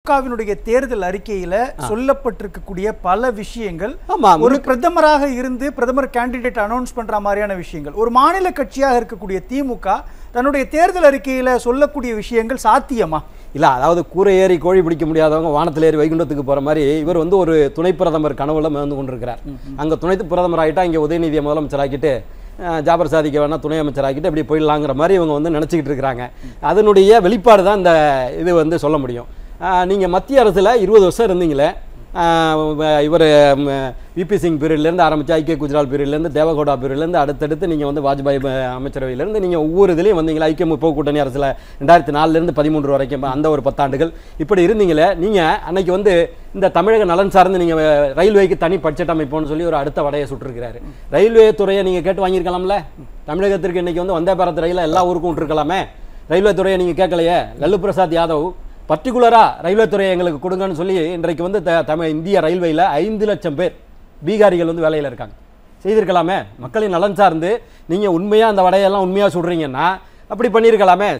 திமுகவினுடைய தேர்தல் அறிக்கையில சொல்லப்பட்டிருக்கக்கூடிய பல விஷயங்கள் ஆமா, ஒரு பிரதமராக இருந்து பிரதமர் கேண்டிடேட் அனௌன்ஸ் பண்ற மாதிரியான விஷயங்கள் ஒரு மாநில கட்சியாக இருக்கக்கூடிய திமுக தன்னுடைய தேர்தல் அறிக்கையில சொல்லக்கூடிய விஷயங்கள் சாத்தியமா இல்ல அதாவது கூரை ஏறி கோழி பிடிக்க முடியாதவங்க வானத்தில் ஏறி வைகுண்டத்துக்கு போற மாதிரி இவர் வந்து ஒரு துணை பிரதமர் கனவுல மிதந்து கொண்டிருக்கிறார் அங்க துணை பிரதமர் ஆகிட்டா இங்க உதயநிதியை முதலமைச்சர் ஆக்கிட்டு அஹ், ஜாபர் சாதிக்க வேணா துணை அமைச்சர் ஆக்கிட்டு அப்படி போயிடலாங்கிற மாதிரி இவங்க வந்து நினச்சிக்கிட்டு இருக்கிறாங்க அதனுடைய வெளிப்பாடு தான் இந்த இது வந்து சொல்ல முடியும் அஹ், நீங்க மத்திய அரசுல இருபது வருஷம் இருந்தீங்களே இவர் விபி சிங் பீரியட்லேருந்து ஆரம்பிச்சு ஐக்கிய குஜரால் பீரியட்லேருந்து தேவகவுடா பீரியட்லேருந்து அடுத்தடுத்து நீங்கள் வந்து வாஜ்பாய் அஹ், அமைச்சரவையிலேருந்து நீங்கள் ஒவ்வொரு இதுலேயும் வந்தீங்களா ஐக்கிய முற்போக்கு கூட்டணி அரசில் ரெண்டாயிரத்தி நாலுலேருந்து பதிமூன்று வரைக்கும் அந்த ஒரு பத்தாண்டுகள் இப்படி இருந்தீங்களே நீங்கள் அன்னைக்கு வந்து இந்த தமிழக நலன் சார்ந்து நீங்கள் ரயில்வேக்கு தனி பட்ஜெட் அமைப்போம்னு சொல்லி ஒரு அடுத்த வடையை சுட்டிருக்கிறாரு ரயில்வே துறையை நீங்கள் கேட்டு வாங்கியிருக்கலாம்ல தமிழகத்திற்கு இன்னைக்கு வந்து வந்தே பாரத் ரயிலை எல்லா ஊருக்கும் விட்டுருக்கலாமே ரயில்வே துறையை நீங்கள் கேட்கலையே லல்லு பிரசாத் யாதவ் பர்டிகுலராக ரயில்வே துறையை எங்களுக்கு கொடுங்கன்னு சொல்லி இன்றைக்கு வந்து த- தமிழ் இந்திய ரயில்வேயில் ஐந்து லட்சம் பேர் பீகாரிகள் வந்து வேலையில் இருக்காங்க செய்திருக்கலாமே மக்களின் நலன் சார்ந்து நீங்கள் உண்மையாக அந்த வடையெல்லாம் உண்மையாக சொல்கிறீங்கன்னா அப்படி பண்ணியிருக்கலாமே